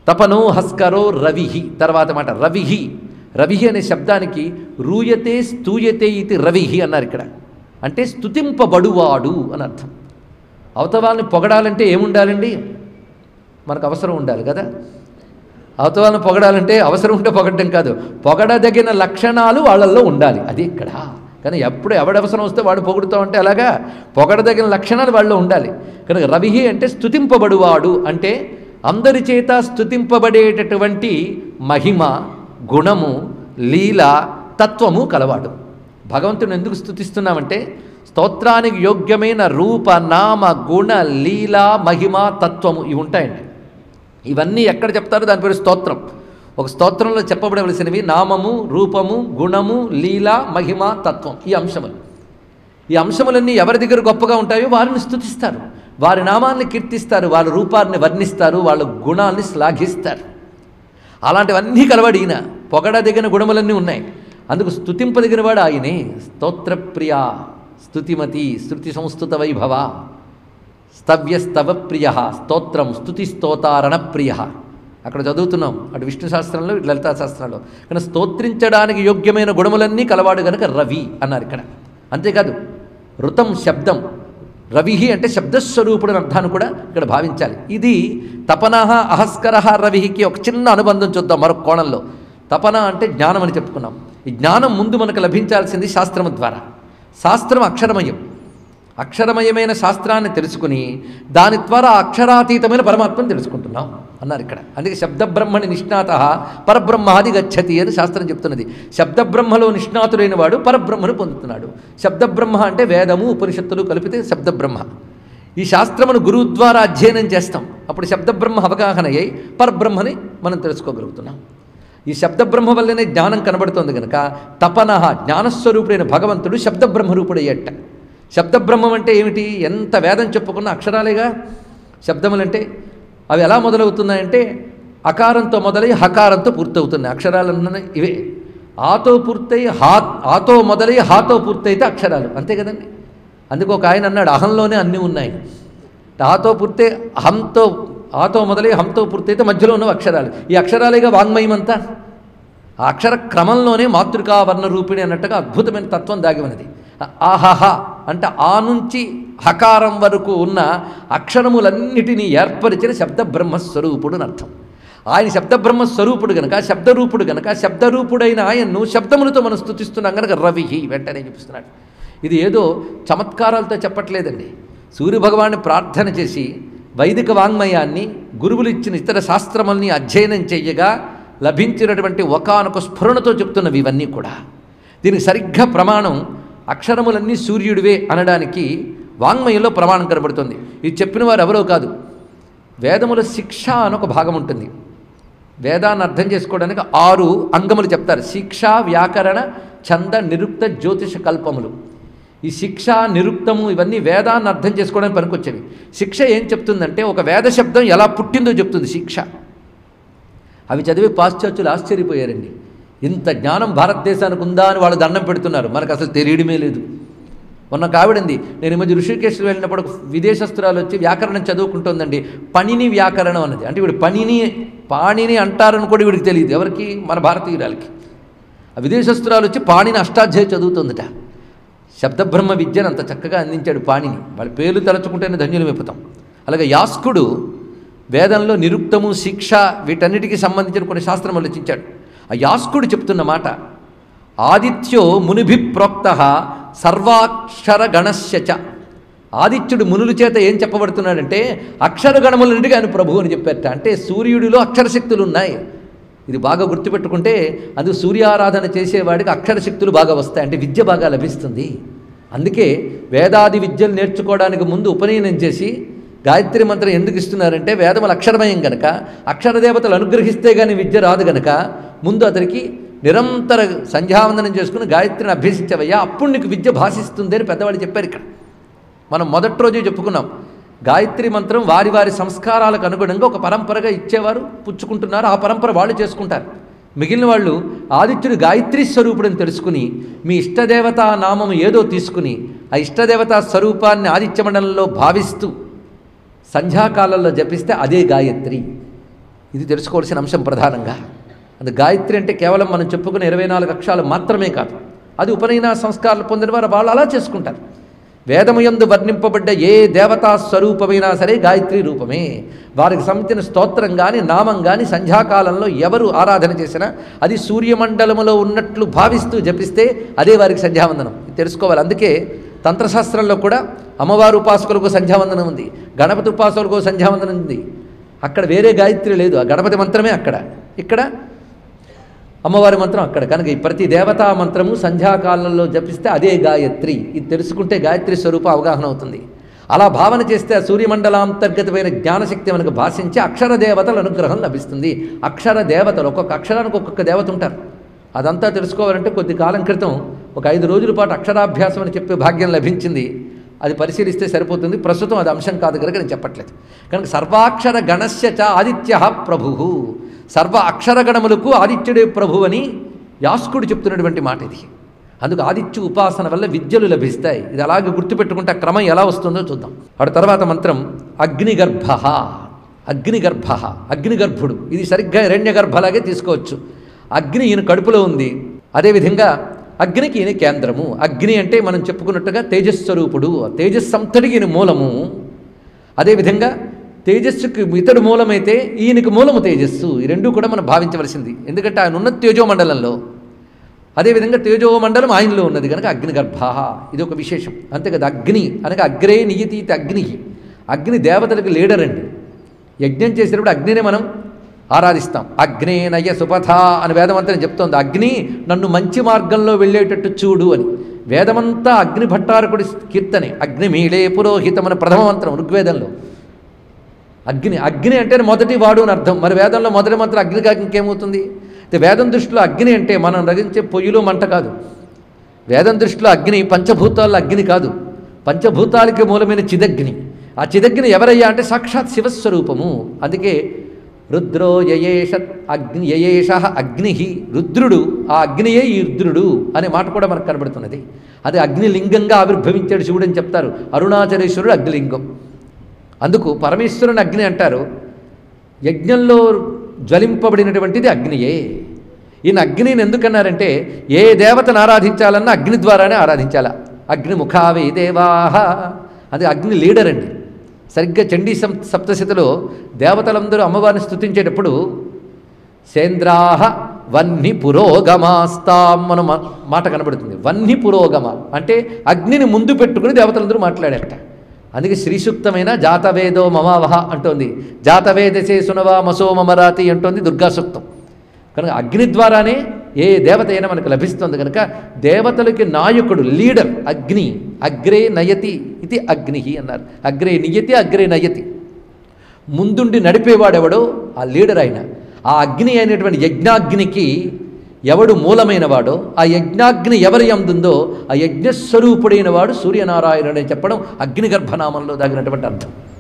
తపనో హస్కరో రవిహి తర్వాత మాట రవిహి రవిహి అనే శబ్దానికి రూయతే స్తూయతే ఇది రవిహి అన్నారు ఇక్కడ అంటే స్తుతింపబడువాడు అని అర్థం అవతవాళ్ళని పొగడాలంటే ఏముండాలండి మనకు అవసరం ఉండాలి కదా అవతవాళ్ళని పొగడాలంటే అవసరం ఉంటే పొగడడం కాదు పొగడదగిన లక్షణాలు వాళ్ళల్లో ఉండాలి అది ఇక్కడ కానీ ఎప్పుడు ఎవడవసరం వస్తే వాడు పొగుడుతూ ఉంటే అలాగా పొగడదగిన లక్షణాలు వాళ్ళలో ఉండాలి కనుక రవిహి అంటే స్తుతింపబడువాడు అంటే అందరి చేత స్తుతింపబడేటటువంటి మహిమ గుణము లీల తత్వము కలవాడు భగవంతుని ఎందుకు స్తుతిస్తున్నామంటే స్తోత్రానికి యోగ్యమైన రూప నామ గుణ లీల మహిమ తత్వము ఇవి ఉంటాయండి ఇవన్నీ ఎక్కడ చెప్తారో దాని పేరు స్తోత్రం ఒక స్తోత్రంలో చెప్పబడవలసినవి నామము రూపము గుణము లీల మహిమ తత్వం ఈ అంశములు ఈ అంశములన్నీ ఎవరి దగ్గర గొప్పగా ఉంటాయో వారిని స్తుతిస్తారు వారి నామాన్ని కీర్తిస్తారు వాళ్ళ రూపాన్ని వర్ణిస్తారు వాళ్ళ గుణాన్ని శ్లాఘిస్తారు అలాంటివన్నీ కలవాడు ఈయన పొగడదగిన గుణములన్నీ ఉన్నాయి అందుకు స్తుతింపదగిన వాడు ఆయనే స్తోత్రప్రియ స్తుతిమతి శృతి సంస్థుత వైభవ స్తవ్యస్తవ ప్రియ స్తోత్రం స్తుతి స్తోతారణ ప్రియ అక్కడ చదువుతున్నాం అటు విష్ణు శాస్త్రంలో ఇటు లలితా శాస్త్రంలో కానీ స్తోత్రించడానికి యోగ్యమైన గుణములన్నీ కలవాడు గనుక రవి అన్నారు ఇక్కడ అంతేకాదు ఋతం శబ్దం రవిహి అంటే శబ్దస్వరూపుడు అర్థాన్ని కూడా ఇక్కడ భావించాలి ఇది తపనః అహస్కరః రవిహికి ఒక చిన్న అనుబంధం చూద్దాం మరొక కోణంలో తపన అంటే జ్ఞానం అని చెప్పుకున్నాం ఈ జ్ఞానం ముందు మనకు లభించాల్సింది శాస్త్రము ద్వారా శాస్త్రం అక్షరమయం అక్షరమయమైన శాస్త్రాన్ని తెలుసుకుని దాని ద్వారా అక్షరాతీతమైన పరమాత్మను తెలుసుకుంటున్నాం అన్నారు ఇక్కడ అందుకే శబ్దబ్రహ్మని నిష్ణాత పరబ్రహ్మాది గచ్చతి అని శాస్త్రం చెప్తున్నది శబ్దబ్రహ్మలో నిష్ణాతుడైన వాడు పరబ్రహ్మను పొందుతున్నాడు శబ్దబ్రహ్మ అంటే వేదము ఉపనిషత్తులు కలిపితే శబ్దబ్రహ్మ ఈ శాస్త్రమును గురువు ద్వారా అధ్యయనం చేస్తాం అప్పుడు శబ్దబ్రహ్మ అవగాహన అయ్యి పరబ్రహ్మని మనం తెలుసుకోగలుగుతున్నాం ఈ శబ్దబ్రహ్మ వల్లనే జ్ఞానం కనబడుతోంది కనుక తపన జ్ఞానస్వరూపుడైన భగవంతుడు శబ్దబ్రహ్మరూపుడయ్యట శబ్దబ్రహ్మం అంటే ఏమిటి ఎంత వేదం చెప్పుకున్న అక్షరాలేగా శబ్దములంటే అవి ఎలా మొదలవుతున్నాయంటే అకారంతో మొదలై హకారంతో పూర్తవుతున్నాయి అక్షరాలన్న ఇవే ఆతో పూర్తయి హా ఆతో మొదలై హాతో పూర్తయితే అక్షరాలు అంతే కదండి అందుకు ఒక ఆయన అన్నాడు అహంలోనే అన్నీ ఉన్నాయి ఆతో పూర్తే హంతో ఆతో మొదలై హంతో పూర్తయితే మధ్యలో ఉన్న అక్షరాలు ఈ అక్షరాలేగా వాంగ్మయం అంతా ఆ అక్షర క్రమంలోనే మాతృకా వర్ణ రూపిణి అన్నట్టుగా అద్భుతమైన తత్వం దాగి ఉన్నది ఆహహ అంటే ఆ నుంచి హకారం వరకు ఉన్న అక్షరములన్నిటినీ ఏర్పరిచిన శబ్ద బ్రహ్మస్వరూపుడు అని అర్థం ఆయన శబ్దబ్రహ్మ స్వరూపుడు గనక శబ్దరూపుడు గనక శబ్దరూపుడైన ఆయన్ను శబ్దములతో మనం స్థుతిస్తున్నాం గనక రవిహి వెంటనే చూపిస్తున్నాడు ఇది ఏదో చమత్కారాలతో చెప్పట్లేదండి సూర్యభగవాన్ని ప్రార్థన చేసి వైదిక వాంగ్మయాన్ని గురువులు ఇచ్చిన ఇతర శాస్త్రముల్ని అధ్యయనం చేయగా లభించినటువంటి ఒకానొక స్ఫురణతో చెప్తున్నవి ఇవన్నీ కూడా దీనికి సరిగ్గా ప్రమాణం అక్షరములన్నీ సూర్యుడివే అనడానికి వాంగ్మయంలో ప్రమాణం కనబడుతుంది ఇది చెప్పిన వారు ఎవరో కాదు వేదముల శిక్ష అని ఒక భాగం ఉంటుంది వేదాన్ని అర్థం చేసుకోవడానికి ఆరు అంగములు చెప్తారు శిక్ష వ్యాకరణ ఛంద నిరుక్త జ్యోతిష కల్పములు ఈ శిక్ష నిరుక్తము ఇవన్నీ వేదాన్ని అర్థం చేసుకోవడానికి పనికొచ్చేవి శిక్ష ఏం చెప్తుందంటే ఒక వేద శబ్దం ఎలా పుట్టిందో చెప్తుంది శిక్ష అవి చదివి పాశ్చాత్యులు ఆశ్చర్యపోయారండి ఇంత జ్ఞానం భారతదేశానికి ఉందా అని వాళ్ళు దండం పెడుతున్నారు మనకు అసలు తెలియడమే లేదు మొన్న కావిడంది నేను ఈ మధ్య ఋషికేశ్వరం వెళ్ళినప్పుడు ఒక విదేశస్తురాలు వచ్చి వ్యాకరణం చదువుకుంటుందండి పనిని వ్యాకరణం అన్నది అంటే వీడు పనిని పాణిని అంటారని కూడా వీడికి తెలియదు ఎవరికి మన భారతీయురాలకి ఆ విదేశస్తురాలు వచ్చి పాణిని అష్టాధ్యాయ చదువుతుందట శబ్దబ్రహ్మ విద్యను అంత చక్కగా అందించాడు పాణిని వాళ్ళ పేర్లు తలచుకుంటేనే ధన్యులు మెప్పుతాం అలాగే యాస్కుడు వేదంలో నిరుక్తము శిక్ష వీటన్నిటికీ సంబంధించిన కొన్ని శాస్త్రములు రచించాడు ఆ యాస్కుడు చెప్తున్న మాట ఆదిత్యో మునిభి ప్రోక్త సర్వాక్షర గణస్యచ ఆదిత్యుడు మునుల చేత ఏం చెప్పబడుతున్నాడంటే అక్షర గణములన్నిటికీ ఆయన ప్రభువు అని చెప్పారట అంటే సూర్యుడిలో అక్షరశక్తులు ఉన్నాయి ఇది బాగా గుర్తుపెట్టుకుంటే అందుకు సూర్యారాధన చేసేవాడికి అక్షరశక్తులు బాగా వస్తాయి అంటే విద్య బాగా లభిస్తుంది అందుకే వేదాది విద్యలు నేర్చుకోవడానికి ముందు ఉపనయనం చేసి గాయత్రి మంత్రం ఎందుకు ఇస్తున్నారంటే వేదములు అక్షరమయం గనక అక్షరదేవతలు అనుగ్రహిస్తే కానీ విద్య రాదు గనక ముందు అతనికి నిరంతర సంధ్యావందనం చేసుకుని గాయత్రిని అభ్యసించవయ్యా అప్పుడు నీకు విద్య భాషిస్తుంది అని పెద్దవాళ్ళు చెప్పారు ఇక్కడ మనం మొదటి రోజే చెప్పుకున్నాం గాయత్రి మంత్రం వారి వారి సంస్కారాలకు అనుగుణంగా ఒక పరంపరగా ఇచ్చేవారు పుచ్చుకుంటున్నారు ఆ పరంపర వాళ్ళు చేసుకుంటారు మిగిలిన వాళ్ళు ఆదిత్యుడు గాయత్రి స్వరూపుడని తెలుసుకుని మీ ఇష్టదేవతా నామం ఏదో తీసుకుని ఆ ఇష్టదేవతా స్వరూపాన్ని ఆదిత్య మండలంలో భావిస్తూ సంధ్యాకాలంలో జపిస్తే అదే గాయత్రి ఇది తెలుసుకోవాల్సిన అంశం ప్రధానంగా అది గాయత్రి అంటే కేవలం మనం చెప్పుకునే ఇరవై నాలుగు అక్షరాలు మాత్రమే కాదు అది ఉపనయన సంస్కారాలు పొందిన వారు వాళ్ళు అలా చేసుకుంటారు వేదముయందు వర్ణింపబడ్డ ఏ దేవతా స్వరూపమైనా సరే గాయత్రి రూపమే వారికి సంబంధించిన స్తోత్రం కానీ నామం కానీ సంధ్యాకాలంలో ఎవరు ఆరాధన చేసినా అది సూర్యమండలములో ఉన్నట్లు భావిస్తూ జపిస్తే అదే వారికి సంధ్యావందనం ఇది తెలుసుకోవాలి అందుకే తంత్రశాస్త్రంలో కూడా అమ్మవారు ఉపాసకులకు సంధ్యావందనం ఉంది గణపతి ఉపాసకులకు సంధ్యావందనం ఉంది అక్కడ వేరే గాయత్రి లేదు ఆ గణపతి మంత్రమే అక్కడ ఇక్కడ అమ్మవారి మంత్రం అక్కడ కనుక ఈ ప్రతి దేవతా మంత్రము సంధ్యాకాలంలో జపిస్తే అదే గాయత్రి ఇది తెలుసుకుంటే గాయత్రి స్వరూప అవగాహన అవుతుంది అలా భావన చేస్తే ఆ సూర్యమండలాంతర్గతమైన జ్ఞానశక్తి మనకు భాషించి అక్షర దేవతల అనుగ్రహం లభిస్తుంది అక్షర దేవతలు ఒక్కొక్క అక్షరానికి ఒక్కొక్క దేవత ఉంటారు అదంతా తెలుసుకోవాలంటే కొద్ది కాలం క్రితం ఒక ఐదు రోజుల పాటు అక్షరాభ్యాసం అని చెప్పే భాగ్యం లభించింది అది పరిశీలిస్తే సరిపోతుంది ప్రస్తుతం అది అంశం కాదు కనుక నేను చెప్పట్లేదు కనుక సర్వాక్షర గణస్య చ ఆదిత్య ప్రభు సర్వ అక్షర గణములకు ఆదిత్యుడే ప్రభు అని యాస్కుడు చెప్తున్నటువంటి మాట ఇది అందుకు ఆదిత్య ఉపాసన వల్ల విద్యలు లభిస్తాయి ఇది అలాగే గుర్తుపెట్టుకుంటే ఆ క్రమం ఎలా వస్తుందో చూద్దాం అటు తర్వాత మంత్రం అగ్నిగర్భ అగ్నిగర్భ అగ్నిగర్భుడు ఇది సరిగ్గా హిరణ్యగర్భలాగే తీసుకోవచ్చు అగ్ని ఈయన కడుపులో ఉంది అదేవిధంగా అగ్నికి ఈయన కేంద్రము అగ్ని అంటే మనం చెప్పుకున్నట్టుగా తేజస్వరూపుడు తేజస్సంతటికి ఈయన మూలము అదేవిధంగా తేజస్సుకి ఇతడు మూలమైతే ఈయనకి మూలము తేజస్సు ఈ రెండు కూడా మనం భావించవలసింది ఎందుకంటే ఆయన ఉన్న తేజోమండలంలో అదేవిధంగా తేజోమండలం ఆయనలో ఉన్నది కనుక అగ్నిగర్భ ఇది ఒక విశేషం అంతే కదా అగ్ని అనగా అగ్రే నియతీతి అగ్ని అగ్ని దేవతలకు లీడర్ అండి యజ్ఞం చేసేటప్పుడు అగ్నినే మనం ఆరాధిస్తాం అగ్నే నయ సుపథ అని వేదమంతా చెప్తోంది అగ్ని నన్ను మంచి మార్గంలో వెళ్ళేటట్టు చూడు అని వేదమంతా అగ్ని భట్టారకుడి కీర్తనే అగ్నిమీళే పురోహితం అనే ప్రథమ మంత్రం ఋగ్వేదంలో అగ్ని అగ్ని అంటే మొదటి వాడు అని అర్థం మరి వేదంలో మొదటి మంత్రం అగ్ని కాక ఇంకేమవుతుంది అయితే వేదం దృష్టిలో అగ్ని అంటే మనం రగించే పొయ్యిలో మంట కాదు వేదం దృష్టిలో అగ్ని పంచభూతాల్లో అగ్ని కాదు పంచభూతాలకి మూలమైన చిదగ్ని ఆ చిదగ్ని ఎవరయ్యా అంటే సాక్షాత్ శివస్వరూపము అందుకే రుద్రో యయేష అగ్ని యయేష అగ్ని రుద్రుడు ఆ అగ్నియే ఈ రుద్రుడు అనే మాట కూడా మనకు కనబడుతున్నది అది అగ్నిలింగంగా ఆవిర్భవించాడు శివుడు అని చెప్తారు అరుణాచలేశ్వరుడు అగ్నిలింగం అందుకు పరమేశ్వరుని అగ్ని అంటారు యజ్ఞంలో జ్వలింపబడినటువంటిది అగ్నియే ఈయన అగ్నిని ఎందుకన్నారంటే ఏ దేవతను ఆరాధించాలన్నా అగ్ని ద్వారానే ఆరాధించాల అగ్ని ముఖావే దేవాహ అది అగ్ని లీడర్ అండి సరిగ్గా చండీ సం సప్తశతిలో దేవతలందరూ అమ్మవారిని స్తుతించేటప్పుడు సేంద్రాహ వన్ని పురోగమాస్తాం మన మా- మాట కనబడుతుంది వన్ని పురోగమ అంటే అగ్నిని ముందు పెట్టుకుని దేవతలందరూ మాట్లాడారట అందుకే శ్రీసూక్తమైన జాతవేదో మమావహ అంటోంది జాతవేదసే సునవా మసో మమరాతి అంటోంది దుర్గా సూక్తం కనుక అగ్ని ద్వారానే ఏ దేవత అయినా మనకు లభిస్తుంది కనుక దేవతలకి నాయకుడు లీడర్ అగ్ని అగ్రే నయతి ఇది అగ్ని అన్నారు అగ్రే నియతి అగ్రే నయతి ముందుండి నడిపేవాడెవడో ఆ లీడర్ ఆయన ఆ అగ్ని అయినటువంటి యజ్ఞాగ్నికి ఎవడు మూలమైన వాడో ఆ యజ్ఞాగ్ని ఎవరి అందుందో ఆ యజ్ఞస్వరూపుడైన వాడు సూర్యనారాయణుడు అని చెప్పడం అగ్నిగర్భనామంలో దాగినటువంటి అర్థం